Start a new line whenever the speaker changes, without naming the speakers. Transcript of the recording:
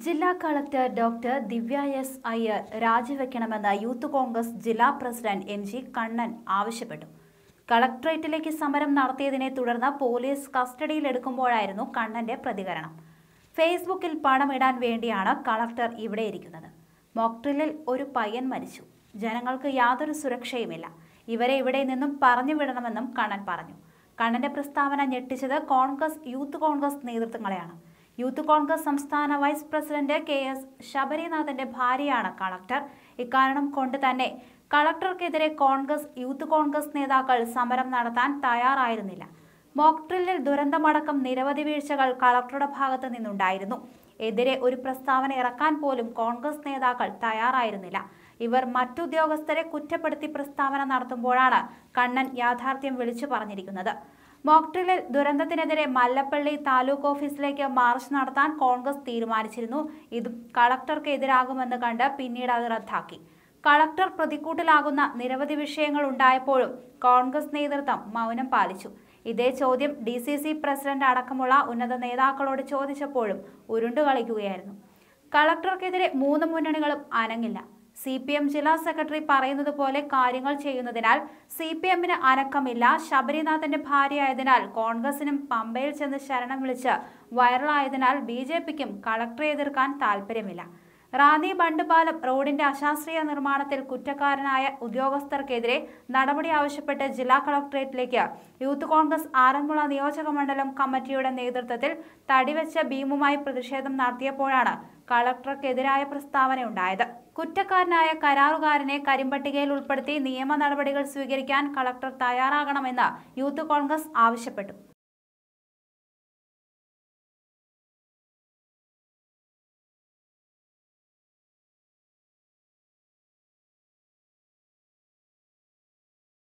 ജില്ലാ collector doctor Divya S Iyer രാജിവെക്കണമെന്ന് Youth Congress ജില്ലാ പ്രസിഡന്റ് എം ജി കണ്ണൻ ആവശ്യപ്പെട്ടു കളക്ടറേറ്റിലേക്ക് സമരം നടത്തിയതിനെ തുടർന്ന് പോലീസ് കസ്റ്റഡിയിലെടുക്കുമ്പോഴായിരുന്നു കണ്ണന്റെ പ്രതികരണം ഫേസ്ബുക്കിൽ പണമിടാൻ വേണ്ടിയാണ് കളക്ടർ ഇവിടെ ഇരിക്കുന്നത് മോക്ട്രിലിൽ ഒരു പയ്യൻ മരിച്ചു ജനങ്ങൾക്ക് യാതൊരു സുരക്ഷയുമില്ല ഇവരെ ഇവിടെ നിന്നും പറഞ്ഞു വിടണമെന്നും കണ്ണൻ പറഞ്ഞു കണ്ണന്റെ പ്രസ്താവന ഞെട്ടിച്ചത് കോൺഗ്രസ് യൂത്ത് കോൺഗ്രസ് നേതൃത്വങ്ങളെയാണ് യൂത്ത് കോൺഗ്രസ് സംസ്ഥാന വൈസ് പ്രസിഡന്റ് കെ എസ് ശബരിനാഥന്റെ ഭാര്യയാണ് കളക്ടർ ഇക്കാരണം കൊണ്ട് തന്നെ കളക്ടർക്കെതിരെ കോൺഗ്രസ് യൂത്ത് കോൺഗ്രസ് നേതാക്കൾ സമരം നടത്താൻ തയ്യാറായിരുന്നില്ല മോക്ട്രില്ലിൽ ദുരന്തമടക്കം നിരവധി വീഴ്ചകൾ കളക്ടറുടെ ഭാഗത്തു നിന്നുണ്ടായിരുന്നു എതിരെ ഒരു പ്രസ്താവന ഇറക്കാൻ പോലും കോൺഗ്രസ് നേതാക്കൾ തയ്യാറായിരുന്നില്ല ഇവർ മറ്റുദ്യോഗസ്ഥരെ കുറ്റപ്പെടുത്തി പ്രസ്താവന നടത്തുമ്പോഴാണ് കണ്ണൻ യാഥാർത്ഥ്യം വിളിച്ചു പറഞ്ഞിരിക്കുന്നത് മോക്ട്രിലിൽ ദുരന്തത്തിനെതിരെ മല്ലപ്പള്ളി താലൂക്ക് ഓഫീസിലേക്ക് മാർച്ച് നടത്താൻ കോൺഗ്രസ് തീരുമാനിച്ചിരുന്നു ഇതും കളക്ടർക്ക് എതിരാകുമെന്ന് കണ്ട് പിന്നീട് അത് റദ്ദാക്കി കളക്ടർ പ്രതിക്കൂട്ടിലാകുന്ന നിരവധി വിഷയങ്ങൾ ഉണ്ടായപ്പോഴും കോൺഗ്രസ് നേതൃത്വം മൗനം പാലിച്ചു ഇതേ ചോദ്യം ഡി സി സി പ്രസിഡന്റ് അടക്കമുള്ള ഉന്നത നേതാക്കളോട് ചോദിച്ചപ്പോഴും ഉരുണ്ടുകളിക്കുകയായിരുന്നു കളക്ടർക്കെതിരെ മൂന്ന് മുന്നണികളും അനങ്ങില്ല സി പി എം ജില്ലാ സെക്രട്ടറി പറയുന്നത് പോലെ കാര്യങ്ങൾ ചെയ്യുന്നതിനാൽ സി പി എമ്മിന് അനക്കമില്ല ശബരിനാഥന്റെ ഭാര്യയായതിനാൽ കോൺഗ്രസിനും പമ്പയിൽ ചെന്ന് ശരണം വിളിച്ച് വൈറലായതിനാൽ ബി ജെ പിക്കും കളക്ടറെ എതിർക്കാൻ താല്പര്യമില്ല റാന്നി ബണ്ടുപാലം റോഡിന്റെ അശാസ്ത്രീയ നിർമ്മാണത്തിൽ കുറ്റക്കാരനായ ഉദ്യോഗസ്ഥർക്കെതിരെ നടപടി ആവശ്യപ്പെട്ട് ജില്ലാ കളക്ടറേറ്റിലേക്ക് യൂത്ത് കോൺഗ്രസ് ആറന്മുള നിയോജക മണ്ഡലം കമ്മിറ്റിയുടെ നേതൃത്വത്തിൽ തടിവെച്ച ഭീമുമായി പ്രതിഷേധം നടത്തിയപ്പോഴാണ് കളക്ടർക്കെതിരായ പ്രസ്താവനയുണ്ടായത് കുറ്റക്കാരനായ കരാറുകാരനെ കരിമ്പട്ടികയിൽ ഉൾപ്പെടുത്തി നിയമ നടപടികൾ സ്വീകരിക്കാൻ കളക്ടർ തയ്യാറാകണമെന്ന് യൂത്ത് കോൺഗ്രസ് ആവശ്യപ്പെട്ടു